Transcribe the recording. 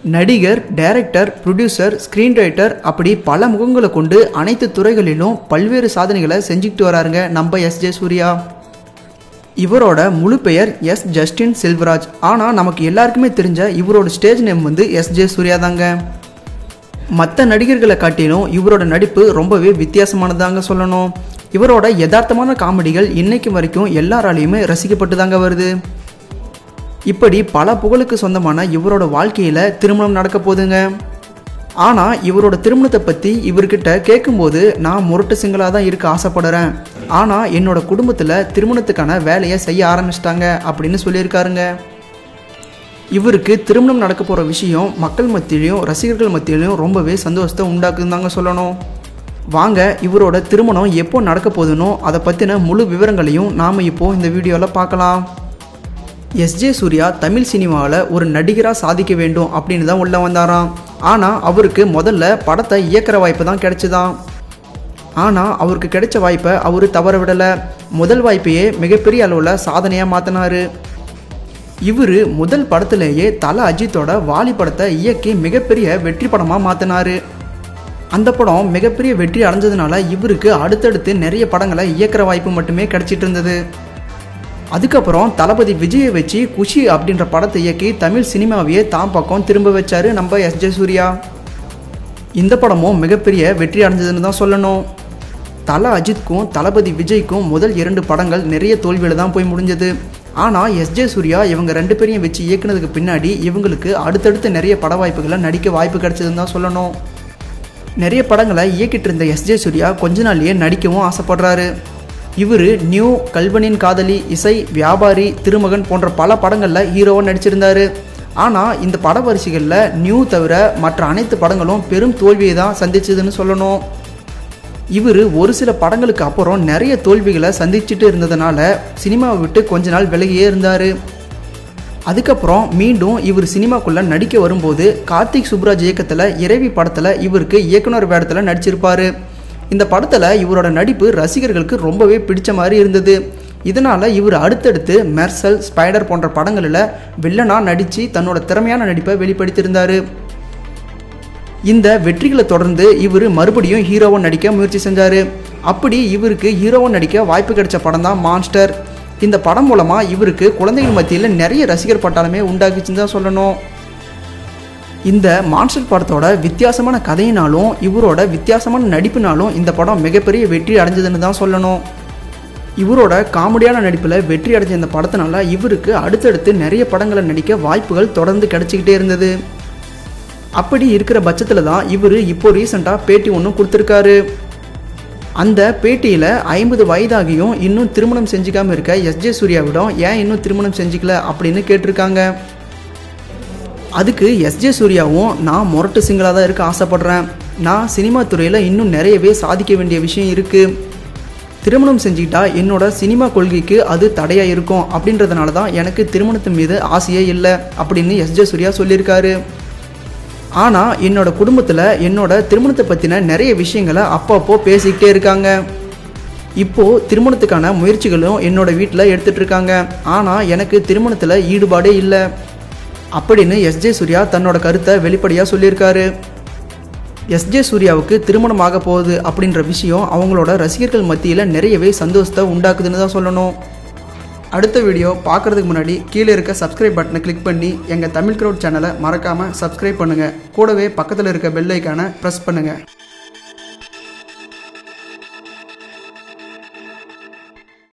நடிகர் director producer screen writer அப்படி பல முகங்களை கொண்டு அனைத்து துறைகளிலும் பல்வேறு சாதனைகளை செஞ்சுக்கிட்டு வராருங்க நம்ம எஸ் ஜே சூர்யா இவரோட முழு பெயர் எஸ் ஜஸ்டின் செல்வராஜ் ஆனால் நமக்கு எல்லாருக்குமே தெரிஞ்ச இவரோட ஸ்டேஜ் நேம் வந்து எஸ் ஜே சூர்யா தாங்க மற்ற நடிகர்களை காட்டிலும் இவரோட நடிப்பு ரொம்பவே வித்தியாசமானதாங்க சொல்லணும் இவரோட யதார்த்தமான காமெடிகள் இன்னைக்கு வரைக்கும் எல்லாராலையுமே ரசிக்கப்பட்டு தாங்க வருது இப்படி பல புகழுக்கு சொந்தமான இவரோட வாழ்க்கையில் திருமணம் நடக்க போகுதுங்க ஆனால் இவரோட திருமணத்தை பற்றி இவர்கிட்ட கேட்கும்போது நான் முரட்டு சிங்களாக தான் இருக்க ஆசைப்படுறேன் ஆனால் என்னோட குடும்பத்தில் திருமணத்துக்கான வேலையை செய்ய ஆரம்பிச்சிட்டாங்க அப்படின்னு சொல்லியிருக்காருங்க இவருக்கு திருமணம் நடக்க போகிற விஷயம் மக்கள் மத்தியிலையும் ரசிகர்கள் மத்தியிலையும் ரொம்பவே சந்தோஷத்தை உண்டாக்குன்னு தாங்க சொல்லணும் வாங்க இவரோட திருமணம் எப்போ நடக்க போகுதுனோ அதை பற்றின முழு விவரங்களையும் நாம் இப்போது இந்த வீடியோவில் பார்க்கலாம் எஸ்ஜே சூர்யா தமிழ் சினிமாவில் ஒரு நடிகராக சாதிக்க வேண்டும் அப்படின்னு தான் உள்ள வந்தாராம் ஆனால் அவருக்கு முதல்ல படத்தை இயக்கிற வாய்ப்பு தான் கிடைச்சிதான் ஆனால் அவருக்கு கிடைச்ச வாய்ப்பை அவர் தவற விடலை முதல் வாய்ப்பையே மிகப்பெரிய அளவில் சாதனையாக மாற்றினார் இவர் முதல் படத்திலேயே தல அஜித்தோட வாலி படத்தை இயக்கி மிகப்பெரிய வெற்றி படமாக மாற்றினார் அந்த படம் மிகப்பெரிய வெற்றி அடைஞ்சதுனால இவருக்கு அடுத்தடுத்து நிறைய படங்களை இயக்கிற வாய்ப்பு மட்டுமே கிடைச்சிட்டு இருந்தது அதுக்கப்புறம் தளபதி விஜயை வச்சு குஷி அப்படின்ற படத்தை இயக்கி தமிழ் சினிமாவையே தான் பக்கம் திரும்ப வச்சாரு நம்ம எஸ் ஜே சூர்யா இந்த படமும் மிகப்பெரிய வெற்றி அடைஞ்சதுன்னு தான் சொல்லணும் தல அஜித்க்கும் தளபதி விஜய்க்கும் முதல் இரண்டு படங்கள் நிறைய தோல்வியில் தான் போய் முடிஞ்சது ஆனால் எஸ் ஜே சூர்யா இவங்க ரெண்டு பேரையும் வச்சு இயக்குனதுக்கு பின்னாடி இவங்களுக்கு அடுத்தடுத்து நிறைய பட வாய்ப்புகளை நடிக்க வாய்ப்பு கிடைச்சதுன்னு தான் சொல்லணும் நிறைய படங்களை இயக்கிட்டு இருந்த எஸ் ஜே சூர்யா கொஞ்ச நாள்லயே நடிக்கவும் ஆசைப்படுறாரு இவர் நியூ கல்வனின் காதலி இசை வியாபாரி திருமகன் போன்ற பல படங்களில் ஹீரோவாக நடிச்சிருந்தாரு ஆனால் இந்த பட வரிசைகளில் நியூ தவிர மற்ற அனைத்து படங்களும் பெரும் தோல்வியை தான் சந்திச்சதுன்னு சொல்லணும் இவர் ஒரு சில படங்களுக்கு அப்புறம் நிறைய தோல்விகளை சந்திச்சுட்டு இருந்ததுனால சினிமாவை விட்டு கொஞ்ச நாள் விலகியே இருந்தார் அதுக்கப்புறம் மீண்டும் இவர் சினிமாக்குள்ளே நடிக்க வரும்போது கார்த்திக் சுப்ராஜ் இயக்கத்தில் இறைவி படத்தில் இவருக்கு இயக்குனர் வேடத்தில் நடிச்சிருப்பார் இந்த படத்தில் இவரோட நடிப்பு ரசிகர்களுக்கு ரொம்பவே பிடிச்ச மாதிரி இருந்தது இதனால் இவர் அடுத்தடுத்து மெர்சல் ஸ்பைடர் போன்ற படங்களில் வில்லனாக நடித்து தன்னோட திறமையான நடிப்பை வெளிப்படுத்தியிருந்தார் இந்த வெற்றிகளை தொடர்ந்து இவர் மறுபடியும் ஹீரோவை நடிக்க முயற்சி செஞ்சார் அப்படி இவருக்கு ஹீரோவை நடிக்க வாய்ப்பு கிடைச்ச படம் தான் மான்ஸ்டர் இந்த படம் மூலமாக இவருக்கு குழந்தைகள் மத்தியில் நிறைய ரசிகர் பட்டாளமே உண்டாக்குச்சுன்னு தான் சொல்லணும் இந்த மான்ஸ்டர் படத்தோட வித்தியாசமான கதையினாலும் இவரோட வித்தியாசமான நடிப்பினாலும் இந்த படம் மிகப்பெரிய வெற்றி அடைஞ்சதுன்னு தான் சொல்லணும் இவரோட காமெடியான நடிப்பில் வெற்றி அடைஞ்ச இந்த படத்தினால இவருக்கு அடுத்தடுத்து நிறைய படங்களை நடிக்க வாய்ப்புகள் தொடர்ந்து கிடைச்சிக்கிட்டே இருந்தது அப்படி இருக்கிற பட்சத்தில் தான் இவர் இப்போ ரீசெண்டாக பேட்டி ஒன்று கொடுத்துருக்காரு அந்த பேட்டியில் ஐம்பது வயதாகியும் இன்னும் திருமணம் செஞ்சுக்காமல் இருக்க எஸ்ஜே சூர்யாவிடம் ஏன் இன்னும் திருமணம் செஞ்சுக்கல அப்படின்னு கேட்டிருக்காங்க அதுக்கு எஸ்ஜே சூர்யாவும் நான் முரட்டு சிங்களாக தான் இருக்க ஆசைப்படுறேன் நான் சினிமா துறையில் இன்னும் நிறையவே சாதிக்க வேண்டிய விஷயம் இருக்குது திருமணம் செஞ்சுக்கிட்டா என்னோட சினிமா கொள்கைக்கு அது தடையாக இருக்கும் அப்படின்றதுனால தான் எனக்கு திருமணத்தின் மீது ஆசையே இல்லை அப்படின்னு எஸ்ஜே சூர்யா சொல்லியிருக்காரு ஆனால் என்னோட குடும்பத்தில் என்னோட திருமணத்தை பற்றின நிறைய விஷயங்களை அப்பப்போ பேசிக்கிட்டே இருக்காங்க இப்போது திருமணத்துக்கான முயற்சிகளும் என்னோட வீட்டில் எடுத்துகிட்டு இருக்காங்க ஆனால் எனக்கு திருமணத்தில் ஈடுபாடே இல்லை அப்படின்னு எஸ்ஜே சூர்யா தன்னோட கருத்தை வெளிப்படையாக சொல்லியிருக்காரு எஸ்ஜே சூர்யாவுக்கு திருமணம் ஆக போகுது அப்படின்ற விஷயம் அவங்களோட ரசிகர்கள் மத்தியில் நிறையவே சந்தோஷத்தை உண்டாக்குதுன்னு தான் சொல்லணும் அடுத்த வீடியோ பார்க்குறதுக்கு முன்னாடி கீழே இருக்க சப்ஸ்கிரைப் பட்டனை கிளிக் பண்ணி எங்கள் தமிழ் க்ரௌட் சேனலை மறக்காமல் சப்ஸ்கிரைப் பண்ணுங்கள் கூடவே பக்கத்தில் இருக்க பெல் ஐக்கானை ப்ரெஸ் பண்ணுங்கள்